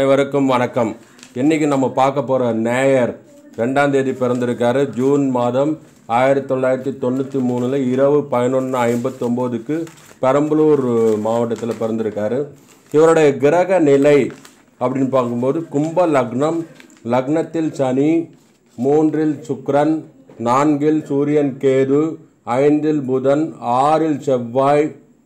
அனைவருக்கும் வணக்கம் இன்னைக்கு நம்ம பார்க்க போகிற நேயர் ரெண்டாம் தேதி பிறந்திருக்காரு ஜூன் மாதம் ஆயிரத்தி தொள்ளாயிரத்தி தொண்ணூற்றி மூணில் இரவு பதினொன்று ஐம்பத்தொம்போதுக்கு பெரம்பலூர் மாவட்டத்தில் பிறந்திருக்காரு இவருடைய கிரக நிலை அப்படின்னு பார்க்கும்போது கும்ப லக்னம் லக்னத்தில் சனி மூன்றில் சுக்கிரன் நான்கில் சூரியன் கேது ஐந்தில் புதன் ஆறில் செவ்வாய்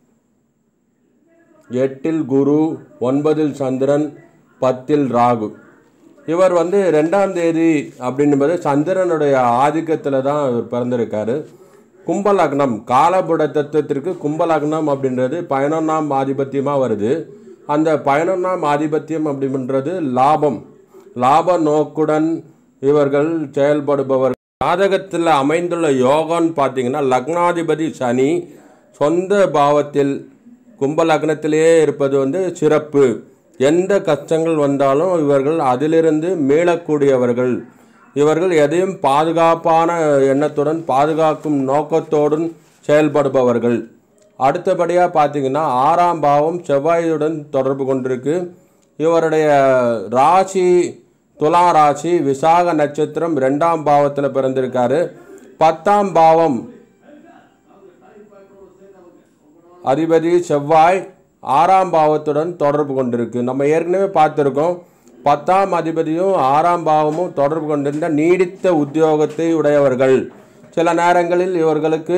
எட்டில் குரு ஒன்பதில் சந்திரன் பத்தில் ராகு இவர் வந்து ரெண்டாம் தேதி அப்படின்பது சந்திரனுடைய ஆதிக்கத்தில் தான் இவர் பிறந்திருக்காரு கும்பலக்னம் காலபுட தத்துவத்திற்கு கும்பலக்னம் அப்படின்றது பதினொன்றாம் ஆதிபத்தியமாக வருது அந்த பதினொன்றாம் ஆதிபத்தியம் அப்படின்றது லாபம் லாப நோக்குடன் இவர்கள் செயல்படுபவர் ஜாதகத்தில் அமைந்துள்ள யோகம்னு பார்த்தீங்கன்னா லக்னாதிபதி சனி சொந்த பாவத்தில் கும்ப லக்னத்திலேயே இருப்பது வந்து சிறப்பு எந்த கஷ்டங்கள் வந்தாலும் இவர்கள் அதிலிருந்து மீளக்கூடியவர்கள் இவர்கள் எதையும் பாதுகாப்பான எண்ணத்துடன் பாதுகாக்கும் நோக்கத்தோடும் செயல்படுபவர்கள் அடுத்தபடியாக பார்த்தீங்கன்னா ஆறாம் பாவம் செவ்வாயுடன் தொடர்பு கொண்டிருக்கு இவருடைய ராசி துலா ராசி விசாக நட்சத்திரம் ரெண்டாம் பாவத்தில் பிறந்திருக்காரு பத்தாம் பாவம் அதிபதி செவ்வாய் ஆறாம் பாவத்துடன் தொடர்பு கொண்டிருக்கு நம்ம ஏற்கனவே பார்த்துருக்கோம் பத்தாம் அதிபதியும் ஆறாம் பாவமும் தொடர்பு கொண்டிருந்த நீடித்த உத்தியோகத்தை உடையவர்கள் சில நேரங்களில் இவர்களுக்கு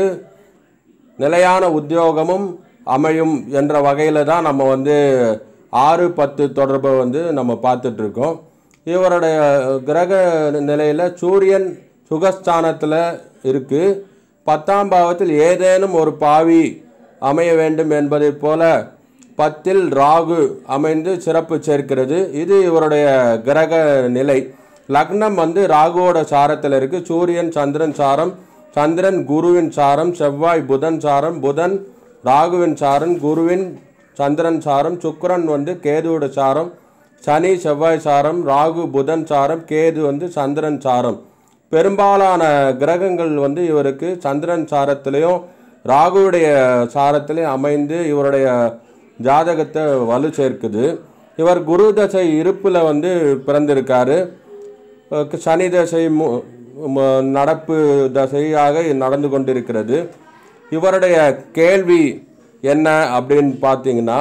நிலையான உத்தியோகமும் அமையும் என்ற வகையில் தான் நம்ம வந்து ஆறு பத்து தொடர்பை வந்து நம்ம பார்த்துட்ருக்கோம் இவருடைய கிரக நிலையில் சூரியன் சுகஸ்தானத்தில் இருக்குது பத்தாம் பாவத்தில் ஏதேனும் ஒரு பாவி அமைய வேண்டும் என்பதைப் போல பத்தில் ராகு அமைந்து சிறப்பு சேர்க்கிறது இது இவருடைய கிரக நிலை லக்னம் வந்து ராகுவோட சாரத்தில் இருக்குது சூரியன் சந்திரன் சாரம் சந்திரன் குருவின் சாரம் செவ்வாய் புதன் சாரம் புதன் ராகுவின் சாரம் குருவின் சந்திரன் சாரம் சுக்கிரன் வந்து கேதுவோட சாரம் சனி செவ்வாய் சாரம் ராகு புதன் சாரம் கேது வந்து சந்திரன் சாரம் பெரும்பாலான கிரகங்கள் வந்து இவருக்கு சந்திரன் சாரத்திலையும் ராகுவுடைய சாரத்திலையும் அமைந்து இவருடைய ஜாதகத்தை வலு சேர்க்குது இவர் குரு தசை இருப்பில் வந்து பிறந்திருக்காரு அஹ் சனி தசை மு- ம- நடப்பு தசையாக நடந்து கொண்டிருக்கிறது இவருடைய கேள்வி என்ன அப்படின்னு பார்த்தீங்கன்னா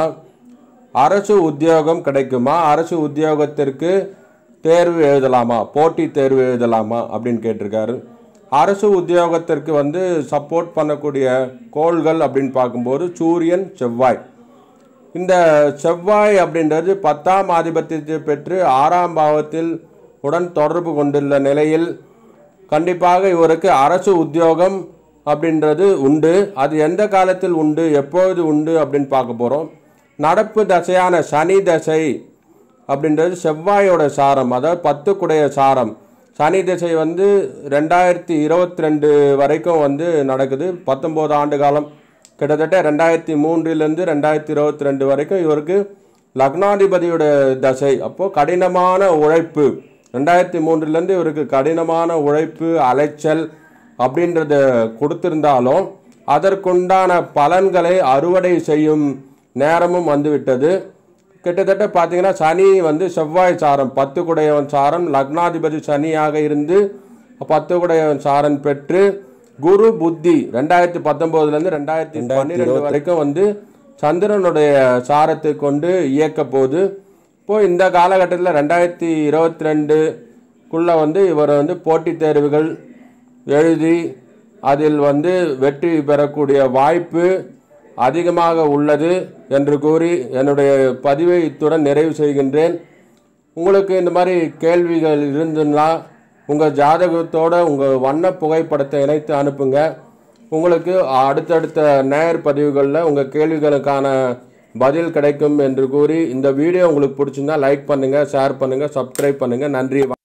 அரசு உத்தியோகம் கிடைக்குமா அரசு உத்தியோகத்திற்கு தேர்வு எழுதலாமா போட்டி தேர்வு எழுதலாமா அப்படின்னு கேட்டிருக்காரு அரசு உத்தியோகத்திற்கு வந்து சப்போர்ட் பண்ணக்கூடிய கோள்கள் அப்படின்னு பார்க்கும்போது சூரியன் செவ்வாய் இந்த செவ்வாய் அப்படின்றது பத்தாம் ஆதிபத்தியத்தை பெற்று ஆறாம் பாவத்தில் உடன் தொடர்பு கொண்டுள்ள நிலையில் கண்டிப்பாக இவருக்கு அரசு உத்தியோகம் அப்படின்றது உண்டு அது எந்த காலத்தில் உண்டு எப்பொழுது உண்டு அப்படின்னு பார்க்க போகிறோம் நடப்பு தசையான சனி தசை அப்படின்றது செவ்வாயோட சாரம் அதாவது பத்துக்குடைய சாரம் சனி திசை வந்து ரெண்டாயிரத்தி இருபத்தி ரெண்டு வரைக்கும் வந்து நடக்குது பத்தொம்போது ஆண்டு காலம் கிட்டத்தட்ட ரெண்டாயிரத்தி மூன்றிலேருந்து ரெண்டாயிரத்தி இருபத்தி ரெண்டு வரைக்கும் இவருக்கு லக்னாதிபதியோட தசை அப்போது கடினமான உழைப்பு ரெண்டாயிரத்தி மூன்றுலேருந்து இவருக்கு கடினமான உழைப்பு அலைச்சல் அப்படின்றத கொடுத்திருந்தாலும் அதற்குண்டான பலன்களை அறுவடை செய்யும் நேரமும் வந்துவிட்டது கிட்டத்தட்ட பார்த்தீங்கன்னா சனி வந்து செவ்வாய் சாரம் பத்து குடையவன் சாரம் லக்னாதிபதி சனியாக இருந்து பத்து குடையவன் சாரம் பெற்று குரு புத்தி ரெண்டாயிரத்தி பத்தொம்போதுலேருந்து ரெண்டாயிரத்தி பன்னிரெண்டு வரைக்கும் வந்து சந்திரனுடைய சாரத்தை கொண்டு இயக்க போகுது இப்போ இந்த காலகட்டத்தில் ரெண்டாயிரத்தி இருபத்தி ரெண்டுக்குள்ளே வந்து இவர் வந்து போட்டித் தேர்வுகள் எழுதி அதில் வந்து வெற்றி பெறக்கூடிய வாய்ப்பு அதிகமாக உள்ளது என்று கூறி என்னுடைய பதிவை இத்துடன் நிறைவு செய்கின்றேன் உங்களுக்கு இந்த மாதிரி கேள்விகள் இருந்துன்னா உங்கள் ஜாதகத்தோட உங்கள் வண்ண புகைப்படத்தை இணைத்து அனுப்புங்க உங்களுக்கு அடுத்தடுத்த நேர் பதிவுகளில் உங்கள் கேள்விகளுக்கான பதில் கிடைக்கும் என்று கூறி இந்த வீடியோ உங்களுக்கு பிடிச்சிருந்தா லைக் பண்ணுங்கள் ஷேர் பண்ணுங்கள் சப்ஸ்கிரைப் பண்ணுங்கள் நன்றி